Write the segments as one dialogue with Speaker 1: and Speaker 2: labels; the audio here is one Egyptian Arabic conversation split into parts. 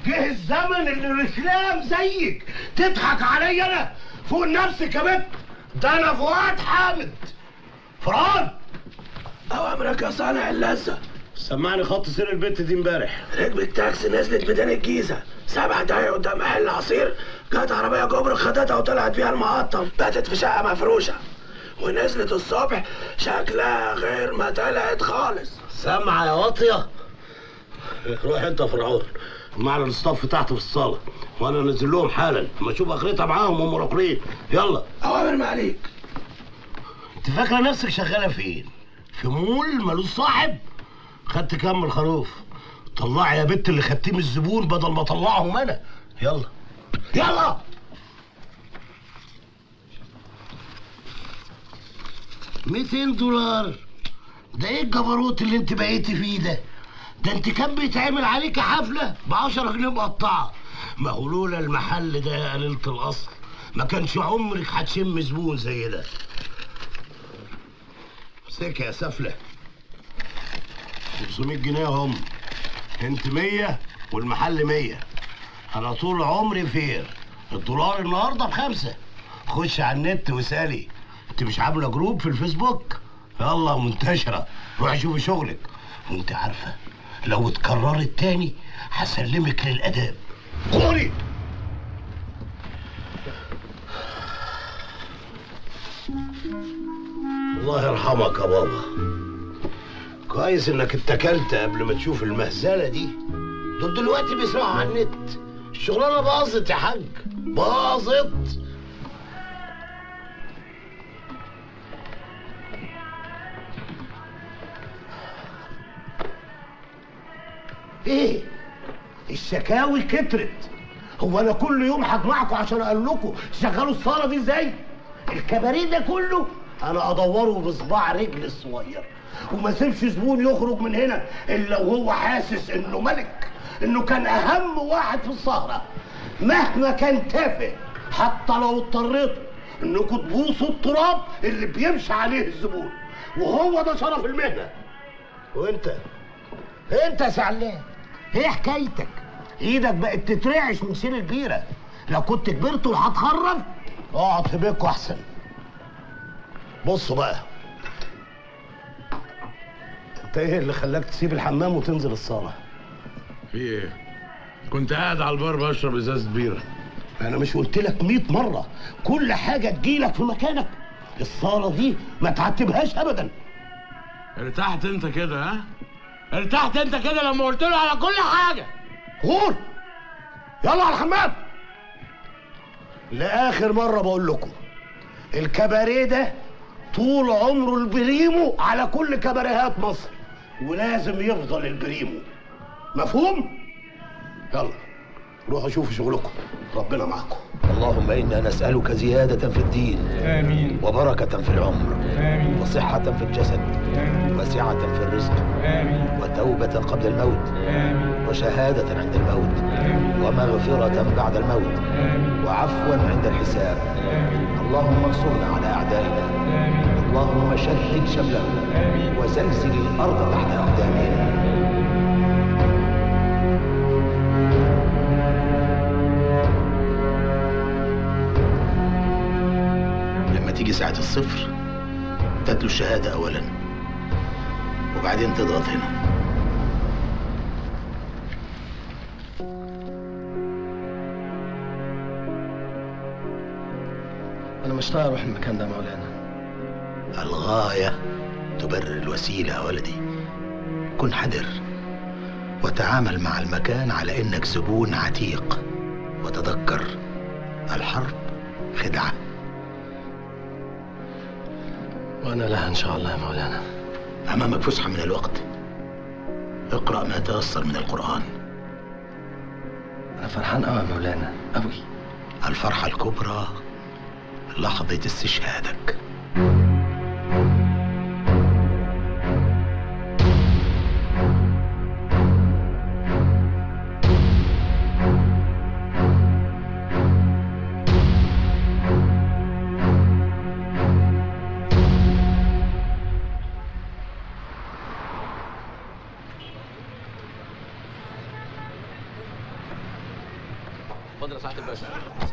Speaker 1: جه الزمن اللي الاسلام زيك تضحك عليا انا فوق نفسك يا بنت ده انا فؤاد حامد فرعون
Speaker 2: اوامرك يا صانع اللذة
Speaker 1: سمعني خط سير البت دي امبارح
Speaker 2: ركبة تاكسي نزلت ميدان الجيزة سبع دقايق قدام محل عصير جت عربية جبر خدتها وطلعت بيها المقطم باتت في شقة مفروشة ونزلت الصبح شكلها غير ما طلعت خالص
Speaker 1: سامعة يا واطية روح انت يا فرعون معنا الاستاف تحت في الصالة وانا نزل لهم حالا اما اشوف اخرتها معاهم هم راقرين يلا
Speaker 2: اوامر ما عليك
Speaker 1: انت فاكرة نفسك شغالة فين؟ في مول ملوش صاحب؟ خدت كام من الخروف؟ طلعي يا بت اللي خدتيه من الزبون بدل ما اطلعهم انا يلا يلا ميتين دولار ده ايه الجبروت اللي انت بقيتي فيه ده ده انت كان بيتعمل عليك حفلة ب 10 جنيه مقطعة ما هو لولا المحل ده يا قليلة الأصل ما كانش عمرك هتشم زبون زي ده امسك يا سفلة 500 جنيه هم انت 100 والمحل 100 انا طول عمري فير الدولار النهارده بخمسة خش على النت واسالي انت مش عامله جروب في الفيسبوك يلا منتشره روحي شوفي شغلك وانت عارفه لو اتكررت تاني هسلمك للاداب قولي الله يرحمك يا بابا كويس انك اتكلت قبل ما تشوف المهزله دي دول دلوقتي بيسمعوا على النت الشغلانه باظت يا حاج باظت ايه الشكاوي كترت هو انا كل يوم هجمعكم عشان اقول لكم تشغلوا الصاله دي ازاي الكباريه ده كله انا ادوره بصباع رجل الصغير وما سيبش زبون يخرج من هنا الا وهو حاسس انه ملك انه كان اهم واحد في السهره مهما كان تافه حتى لو اضطريتوا انكم تبوسوا التراب اللي بيمشي عليه الزبون وهو ده شرف المهنه وانت انت يا سعلان ايه حكايتك ايدك بقت تترعش من شيل البيره لو كنت كبرت وهتخرف اقعد في بيتكوا احسن بصوا بقى انت ايه اللي خلاك تسيب الحمام وتنزل الصاله
Speaker 3: في ايه؟ كنت قاعد على البار بشرب ازازه بيره
Speaker 1: انا مش قلت لك 100 مره كل حاجه تجيلك في مكانك الصاله دي ما تعتبهاش ابدا
Speaker 3: ارتحت انت كده ها؟ ارتحت انت كده لما قلت له على كل حاجه
Speaker 1: غور يلا على الحمام لاخر مره بقول لكم الكباريه ده طول عمره البريمو على كل كباريهات مصر ولازم يفضل البريمو مفهوم يلا روحوا شوفوا شغلكم ربنا معاكم
Speaker 4: اللهم إنا نسألك زيادة في الدين
Speaker 5: آمين
Speaker 4: وبركة في العمر
Speaker 5: آمين
Speaker 4: وصحة في الجسد
Speaker 5: آمين
Speaker 4: وسعة في الرزق
Speaker 5: آمين
Speaker 4: وتوبة قبل الموت
Speaker 5: آمين
Speaker 4: وشهادة عند الموت
Speaker 5: آمين
Speaker 4: ومغفرة بعد الموت
Speaker 5: آمين
Speaker 4: وعفوا عند الحساب
Speaker 5: آمين
Speaker 4: اللهم انصرنا على أعدائنا
Speaker 5: آمين
Speaker 4: اللهم شدد شملهم
Speaker 5: آمين
Speaker 4: وزلزل الأرض تحت أقدامهم لما تيجي ساعة الصفر تتلو الشهادة أولا وبعدين تضغط هنا
Speaker 6: أنا مش طايق أروح المكان ده يا مولانا
Speaker 4: الغاية تبرر الوسيلة يا ولدي كن حذر وتعامل مع المكان على إنك زبون عتيق وتذكر الحرب خدعة
Speaker 6: وأنا لها إن شاء الله يا مولانا
Speaker 4: أمامك فسحة من الوقت اقرأ ما تيسر من القرآن
Speaker 6: أنا فرحان أوي يا مولانا أوي
Speaker 4: الفرحة الكبرى لحظة استشهادك
Speaker 6: اتفضل يا سعاده الباشا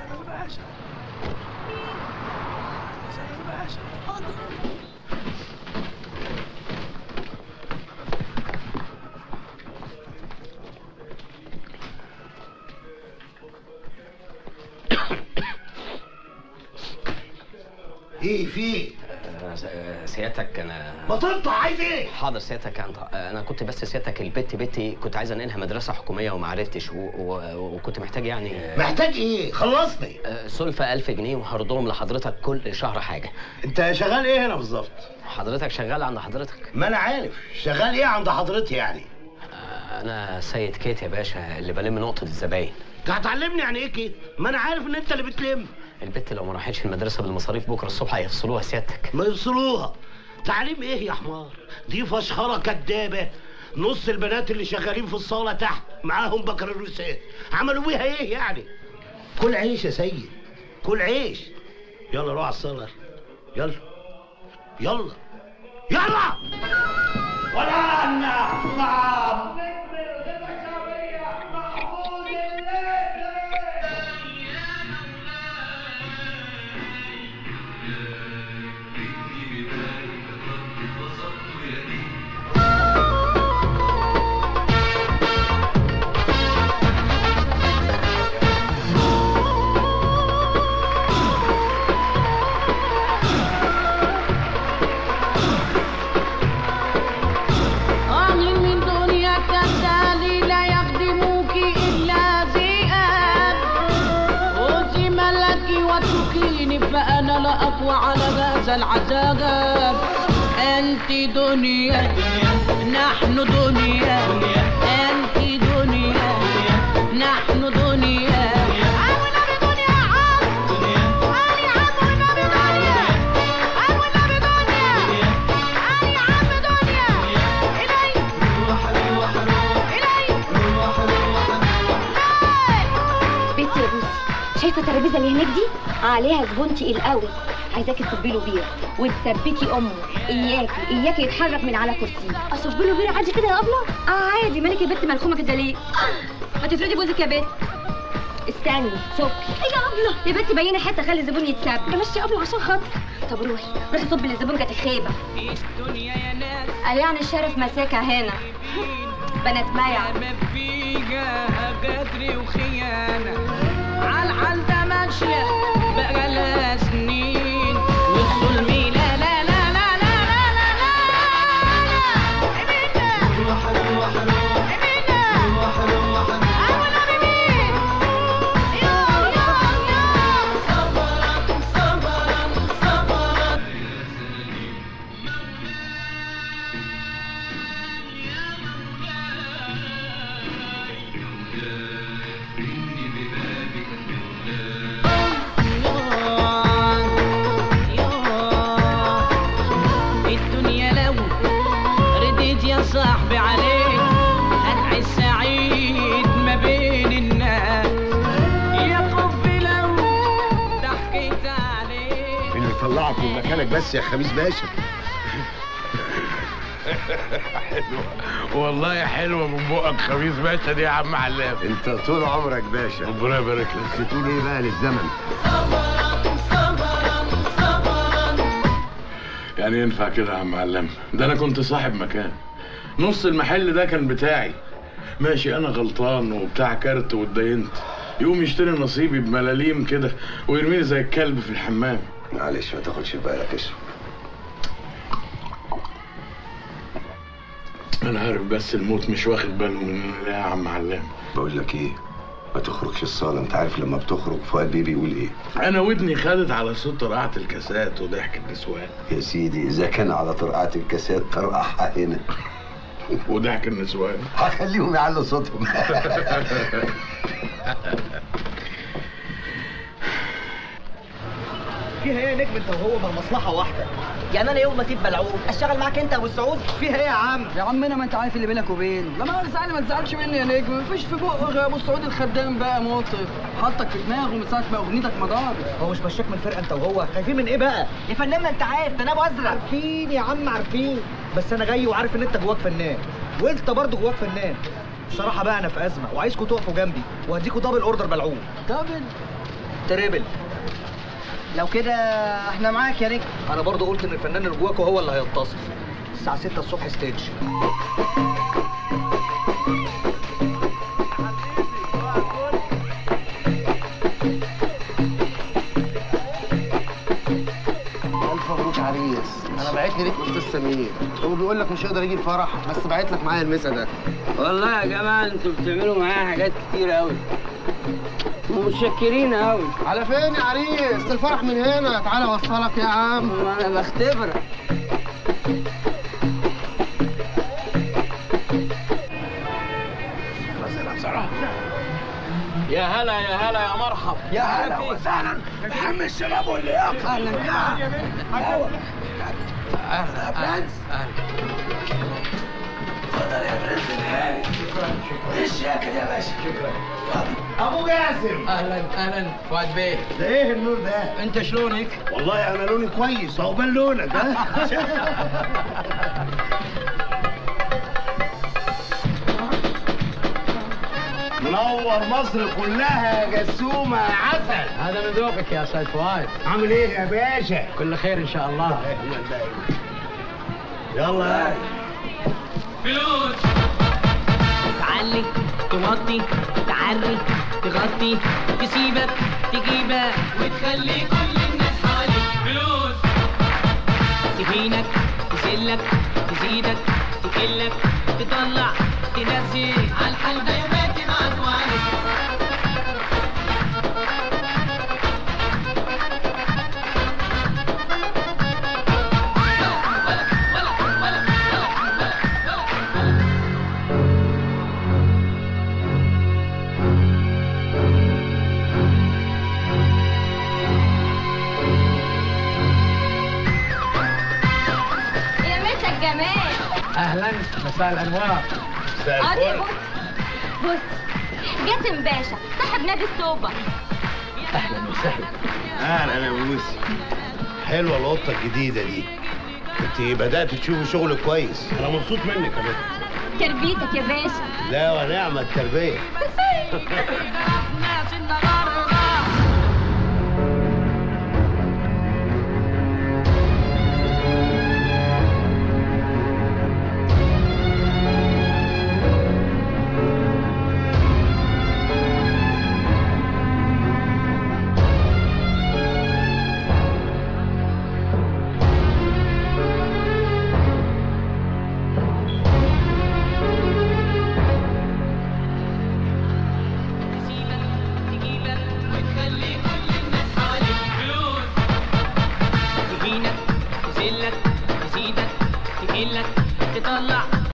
Speaker 1: ايه في إيه؟
Speaker 6: آه، سيادتك انا
Speaker 1: ما تنطق عايز ايه
Speaker 6: حاضر سيادتك انت انا كنت بس سيادتك البت بنتي كنت عايز انقلها مدرسه حكوميه وما عرفتش و... و... وكنت محتاج يعني آه،
Speaker 1: محتاج ايه خلصني
Speaker 6: آه، سلفة 1000 جنيه وهردهم لحضرتك كل شهر حاجه
Speaker 1: انت شغال ايه هنا بالظبط
Speaker 6: حضرتك شغال عند حضرتك
Speaker 1: ما انا عارف شغال ايه عند حضرتي يعني
Speaker 6: آه، انا سيد كيت يا باشا اللي بلم نقطه الزباين
Speaker 1: انت هتعلمني يعني ايه كده ما انا عارف ان انت اللي بتلم
Speaker 6: البت لو ما راحتش المدرسه بالمصاريف بكره الصبح هيفصلوها سيادتك
Speaker 1: ما يفصلوها تعليم ايه يا حمار دي فشخره كدابه نص البنات اللي شغالين في الصاله تحت معاهم بكالوريوسات عملوا بيها ايه يعني كل عيش يا سيد كل عيش يلا روح على الصاله يلا يلا يلا ولا نحلم
Speaker 7: أهل من دنيا كالتالي لا يخدموك إلا ذئاب خذي ملكي واتركيني فأنا لا أقوى على هذا العذاب أنت دنيا نحن دنيا أنت دنيا نحن دنيا أولى بدنيا عم أنا عم والنبي دنيا أنا والنبي دنيا أنا عم دنيا إلي
Speaker 8: بنتي يا بوسي شايفه الترابيزه اللي هناك دي عليها زبون تقيل قوي عايزاكي تصبي له بير وتثبتي امه اياكي اياكي يتحرك من على كرسيه اصب له بير عادي كده يا ابله اه عادي مالك البت ملخومه كده ليه ما تفردي بوزك يا بت استني صبي ايه يا ابله يا بنتي بيني حته خلي الزبون يتساب يا مشي يا ابله عشان خاطر طب روحي روحي صبي للزبون جات الخيبه
Speaker 7: الدنيا يا ناس
Speaker 8: قال يعني الشرف مساكه هنا بنات مايع
Speaker 7: ما فيها غدر وخيانة عالحال ده ماشية بقالها سنين والظلم لا لا لا لا لا لا لا لا الدنيا لو رديت يا صاحبي عليك هتعيش سعيد ما بين الناس يا حبي لو ضحكت عليك
Speaker 1: اللي طلعك من مكانك بس يا خميس باشا
Speaker 3: والله حلوه من بقك خميس باشا دي يا عم علام
Speaker 1: انت طول عمرك باشا
Speaker 3: ربنا يبارك لك
Speaker 1: بس تقول ايه بقى للزمن
Speaker 3: يعني ينفع كده يا عم علام ده انا كنت صاحب مكان نص المحل ده كان بتاعي ماشي انا غلطان وبتاع كارت واتدينت يقوم يشتري نصيبي بملاليم كده ويرميني زي الكلب في الحمام
Speaker 1: معلش ما تاخدش بالك اشرب
Speaker 3: انا عارف بس الموت مش واخد باله مننا ليه يا عم علام
Speaker 9: بقول لك ايه ما تخرجش الصالة انت عارف لما بتخرج فؤاد بيه بيقول ايه
Speaker 3: انا ودني خدت على صوت رقعة الكاسات وضحك النسوان
Speaker 9: يا سيدي اذا كان على طرقعة الكاسات طرقعها هنا
Speaker 3: وضحك النسوان
Speaker 9: هخليهم يعلوا صوتهم
Speaker 10: فيها ايه يا نجم انت وهو ما المصلحه واحده يعني انا يوم ما تبقى العود اشتغل معاك انت ابو السعود فيها ايه يا عم
Speaker 11: يا عمنا ما انت عارف اللي بينك وبين لما انا زعل ما تزعلش مني يا نجم مفيش في بقه غير ابو السعود الخدام بقى مطرب حطك في دماغه من ساعه ما اغنيتك مضارب
Speaker 10: هو مش مشاك من الفرقه انت وهو خايفين من ايه بقى يا فنان انت عارف ده انا ابو ازرق عارفين يا عم عارفين بس انا جاي وعارف ان انت جواك فنان وانت برضه جواك فنان الصراحه بقى انا في ازمه وعايزكم تقفوا جنبي وهديكوا دبل اوردر بلعوب
Speaker 11: دبل
Speaker 10: تريبل
Speaker 11: لو كده احنا معاك يا نجم
Speaker 10: انا برضو قلت ان الفنان اللي جواكوا هو اللي هيتصل الساعه 6 الصبح ستيج
Speaker 12: الف مبروك عريس انا بعت لي ليك استاذ سمير هو بيقول لك مش هيقدر يجي الفرح بس بعت لك معايا المسا ده
Speaker 13: والله يا جماعه انتوا بتعملوا معايا حاجات كتير قوي ومتشكرين قوي
Speaker 12: على فين يا عريس ده الفرح من هنا تعالى اوصلك يا عم
Speaker 13: انا بختبرك
Speaker 11: يا هلا يا هلا يا مرحب
Speaker 2: يا هلا وسهلا بحم الشباب واللياقه
Speaker 11: اهلا
Speaker 2: اهلا يا برنس اتفضل يا برنس الهاني ايش ياكل يا باشا شكرا
Speaker 1: ابو جاسم
Speaker 11: اهلا اهلا فؤاد بيه
Speaker 1: ده ايه النور ده
Speaker 11: انت شلونك؟
Speaker 1: والله انا لوني كويس عقبال لونك ها منور مصر كلها يا جسومه يا عسل
Speaker 11: هذا من ذوقك يا استاذ فؤاد
Speaker 1: عامل ايه يا باشا
Speaker 11: كل خير ان شاء الله
Speaker 1: يلا يا
Speaker 7: فلوس تعلي توطي تعري تغطي تسيبك تجيبك وتخلي كل الناس حواليك فلوس تهينك تذلك تزيدك تقلك تطلع تنزل على الحال ده يبات معاك وعليك
Speaker 8: يا مسا الجمال
Speaker 11: اهلا مساء الانوار
Speaker 8: قاضي بص بص جاسم باشا صاحب نادي السوبر
Speaker 11: اهلا وسهلا
Speaker 1: اهلا يا موسي حلوه القطه الجديده دي انت بدات تشوفي شغل كويس انا مبسوط منك يا بنت
Speaker 8: تربيتك يا باشا
Speaker 1: لا ونعم التربيه
Speaker 7: ناس النهارده تسيبك تجيبك وتخلي كل الناس حواليك فلوس تهينك تذلك تزيدك تقلك تطلع